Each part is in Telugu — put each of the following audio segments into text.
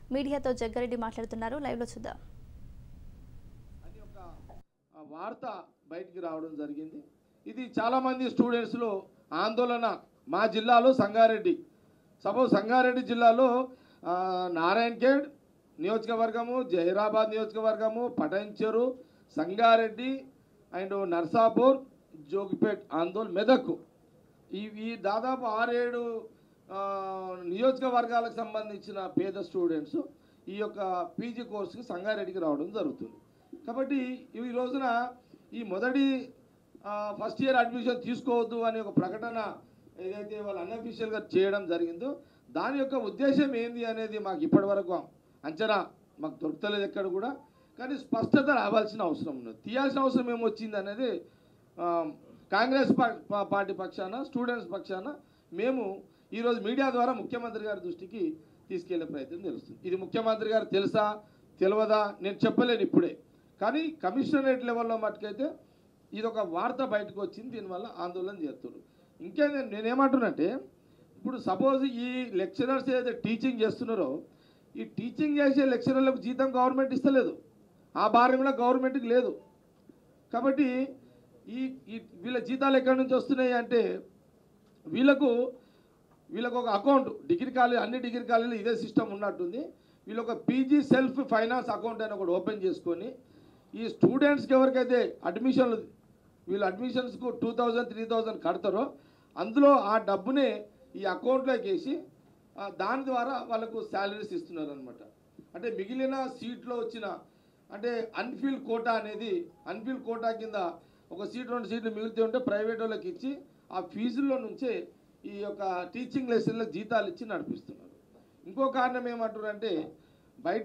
మీడియాతో జగ్గారెడ్డి మాట్లాడుతున్నారు లైవ్లో చూద్దాం అని ఒక ఆ, వార్త బయటికి రావడం జరిగింది ఇది చాలామంది స్టూడెంట్స్లో ఆందోళన మా జిల్లాలో సంగారెడ్డి సపోజ్ సంగారెడ్డి జిల్లాలో ఆ, నారాయణఖేడ్ నియోజకవర్గము జహీరాబాద్ నియోజకవర్గము పటంచెరు సంగారెడ్డి అండ్ నర్సాపూర్ జోగిపేట్ ఆందోళన మెదక్ ఈ ఈ దాదాపు ఆరేడు ఆ, నియోజకవర్గాలకు సంబంధించిన పేద స్టూడెంట్స్ ఈ యొక్క పీజీ కోర్సుకి సంగారెడ్డికి రావడం జరుగుతుంది కాబట్టి ఈ రోజున ఈ మొదటి ఫస్ట్ ఇయర్ అడ్మిషన్ తీసుకోవద్దు అనే ఒక ప్రకటన ఏదైతే వాళ్ళు అన్అఫీషియల్గా చేయడం జరిగిందో దాని యొక్క ఉద్దేశం ఏంది అనేది మాకు ఇప్పటివరకు అంచనా మాకు దొరకలేదు ఎక్కడ కూడా కానీ స్పష్టత రావాల్సిన అవసరం ఉన్నది తీయాల్సిన అవసరం ఏమొచ్చింది అనేది ఆ, కాంగ్రెస్ పా- పా- పార్టీ పక్షాన స్టూడెంట్స్ పక్షాన మేము ఈరోజు మీడియా ద్వారా ముఖ్యమంత్రి గారి దృష్టికి తీసుకెళ్లే ప్రయత్నం తెలుస్తుంది ఇది ముఖ్యమంత్రి గారు తెలుసా తెలియదా నేను చెప్పలేను ఇప్పుడే కానీ కమిషనరేట్ లెవెల్లో మటుకైతే ఇది ఒక వార్త బయటకు వచ్చింది దీనివల్ల ఆందోళన చేస్తున్నారు ఇంకేం నేనేమంటున్నంటే ఇప్పుడు సపోజ్ ఈ లెక్చరర్స్ ఏదైతే టీచింగ్ చేస్తున్నారో ఈ టీచింగ్ చేసే లెక్చరర్లకు జీతం గవర్నమెంట్ ఇస్తలేదు ఆ భారం కూడా గవర్నమెంట్కి లేదు కాబట్టి ఈ ఈ వీళ్ళ జీతాలు ఎక్కడి నుంచి వస్తున్నాయి అంటే వీళ్ళకు వీళ్ళకు ఒక అకౌంట్ డిగ్రీ కాలేజ్ అన్ని డిగ్రీ కాలేజీలో ఇదే సిస్టమ్ ఉన్నట్టుంది వీళ్ళు ఒక పీజీ సెల్ఫ్ ఫైనాన్స్ అకౌంట్ అని ఒకటి ఓపెన్ చేసుకొని ఈ స్టూడెంట్స్కి ఎవరికైతే అడ్మిషన్లు వీళ్ళు అడ్మిషన్స్కు టూ థౌజండ్ త్రీ థౌజండ్ కడతారో అందులో ఆ డబ్బునే ఈ అకౌంట్లోకి వేసి ఆ, దాని ద్వారా వాళ్ళకు శాలరీస్ ఇస్తున్నారు అనమాట అంటే మిగిలిన సీట్లో వచ్చిన అంటే అన్ఫిల్ కోటా అనేది అన్ఫిల్ కోటా కింద ఒక సీట్ రెండు సీట్లు మిగిలితే ఉంటే ప్రైవేట్ వాళ్ళకి ఇచ్చి ఆ ఫీజుల్లో నుంచే ఈ యొక్క టీచింగ్ లెసన్లకు జీతాలు ఇచ్చి నడిపిస్తున్నారు ఇంకో కారణం ఏమంటారంటే బయట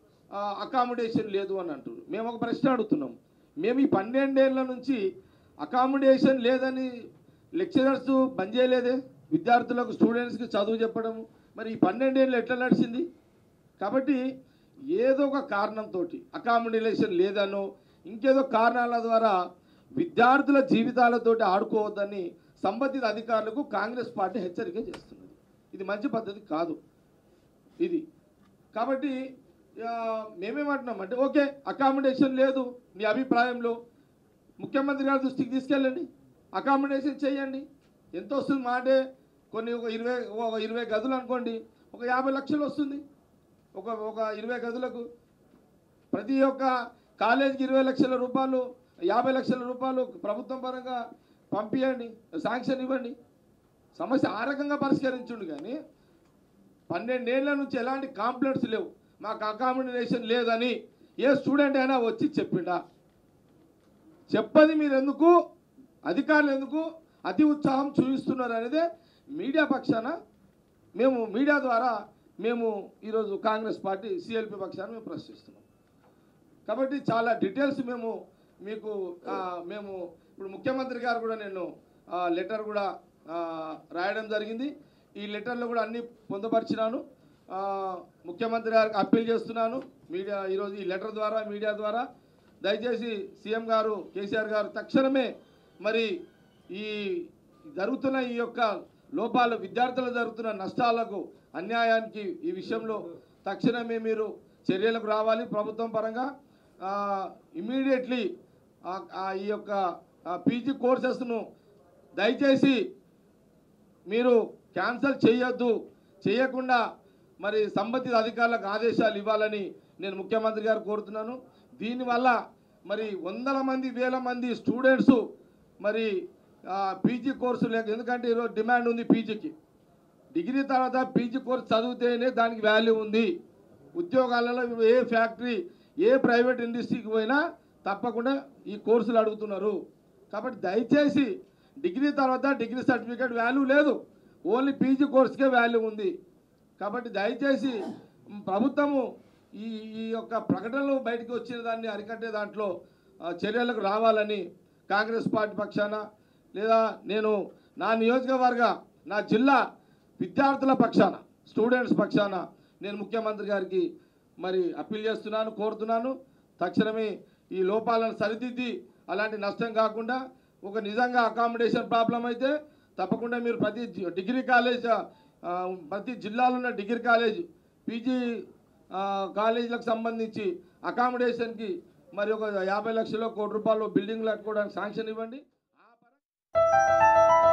అకామిడేషన్ లేదు అని అంటారు మేము ఒక ప్రశ్న అడుగుతున్నాం మేము ఈ పన్నెండేళ్ల నుంచి అకామిడేషన్ లేదని లెక్చరర్స్ బంద్ చేయలేదే విద్యార్థులకు స్టూడెంట్స్కి చదువు చెప్పడం మరి ఈ పన్నెండేళ్ళు ఎట్లా నడిచింది కాబట్టి ఏదో ఒక కారణంతో అకామిడేషన్ లేదనో ఇంకేదో కారణాల ద్వారా విద్యార్థుల జీవితాలతోటి ఆడుకోవద్దని సంబంధిత అధికారులకు కాంగ్రెస్ పార్టీ హెచ్చరిక చేస్తున్నది ఇది మంచి పద్ధతి కాదు ఇది కాబట్టి ఆ, మేమేమంటున్నాం అంటే ఓకే అకామిడేషన్ లేదు మీ అభిప్రాయంలో ముఖ్యమంత్రి గారి దృష్టికి తీసుకెళ్ళండి అకామిడేషన్ చేయండి ఎంత వస్తుంది మాటే కొన్ని ఒక ఇరవై ఒక ఇరవై గదులు అనుకోండి ఒక యాభై లక్షలు వస్తుంది ఒక ఒక ఇరవై గదులకు ప్రతి ఒక్క కాలేజీకి ఇరవై లక్షల రూపాయలు యాభై లక్షల రూపాయలు ప్రభుత్వం పరంగా పంపించండి శాంక్షన్ ఇవ్వండి సమస్య ఆ రకంగా పరిష్కరించుండు కానీ పన్నెండేళ్ల నుంచి ఎలాంటి కాంప్లైంట్స్ లేవు మాకు అకామిడేషన్ లేదని ఏ స్టూడెంట్ అయినా వచ్చి చెప్పిండా చెప్పది మీరు ఎందుకు అధికారులు ఎందుకు అతి ఉత్సాహం చూపిస్తున్నారు అనేదే మీడియా పక్షాన మేము మీడియా ద్వారా మేము ఈరోజు కాంగ్రెస్ పార్టీ సిఎల్పి పక్షాన మేము ప్రశ్నిస్తున్నాం కాబట్టి చాలా డీటెయిల్స్ మేము మీకు ఆ, మేము ఇప్పుడు ముఖ్యమంత్రి గారు కూడా నేను లెటర్ కూడా ఆ, రాయడం జరిగింది ఈ లెటర్లో కూడా అన్ని పొందుపరిచినాను ఆ, ముఖ్యమంత్రి గారికి అప్పీల్ చేస్తున్నాను మీడియా ఈరోజు ఈ లెటర్ ద్వారా మీడియా ద్వారా దయచేసి సీఎం గారు కేసీఆర్ గారు తక్షణమే మరి ఈ జరుగుతున్న ఈ యొక్క లోపాలు విద్యార్థులకు జరుగుతున్న నష్టాలకు అన్యాయానికి ఈ విషయంలో తక్షణమే మీరు చర్యలకు రావాలి ప్రభుత్వం పరంగా ఇమీడియట్లీ ఈ యొక్క పీజీ కోర్సెస్ను దయచేసి మీరు క్యాన్సిల్ చేయొద్దు చేయకుండా మరి సంబంధిత అధికారులకు ఆదేశాలు ఇవ్వాలని నేను ముఖ్యమంత్రి గారు కోరుతున్నాను దీనివల్ల మరి వందల మంది వేల మంది స్టూడెంట్స్ మరి పీజీ కోర్సు లేక ఎందుకంటే ఈరోజు డిమాండ్ ఉంది పీజీకి డిగ్రీ తర్వాత పీజీ కోర్స్ చదివితేనే దానికి వాల్యూ ఉంది ఉద్యోగాలలో ఏ ఫ్యాక్టరీ ఏ ప్రైవేట్ ఇండస్ట్రీకి పోయినా తప్పకుండా ఈ కోర్సులు అడుగుతున్నారు కాబట్టి దయచేసి డిగ్రీ తర్వాత డిగ్రీ సర్టిఫికేట్ వాల్యూ లేదు ఓన్లీ పీజీ కోర్సుకే వాల్యూ ఉంది కాబట్టి దయచేసి ప్రభుత్వము ఈ ఈ యొక్క ప్రకటనలు బయటకు వచ్చిన దాన్ని అరికట్టే దాంట్లో ఆ, చర్యలకు రావాలని కాంగ్రెస్ పార్టీ పక్షాన లేదా నేను నా నియోజకవర్గ నా జిల్లా విద్యార్థుల పక్షాన స్టూడెంట్స్ పక్షాన నేను ముఖ్యమంత్రి గారికి మరి అప్పీల్ చేస్తున్నాను కోరుతున్నాను తక్షణమే ఈ లోపాలను సరిదిద్ది అలాంటి నష్టం కాకుండా ఒక నిజంగా అకామిడేషన్ ప్రాబ్లం అయితే తప్పకుండా మీరు ప్రతి జి- డిగ్రీ కాలేజ్ ఆ, ప్రతి జిల్లాలో ఉన్న డిగ్రీ కాలేజ్ పీజీ ఆ, కాలేజీలకు సంబంధించి అకామిడేషన్కి మరి ఒక యాభై లక్షల కోటి రూపాయలు బిల్డింగ్లు కట్టుకోవడానికి శాంక్షన్ ఇవ్వండి ఆ పరంగా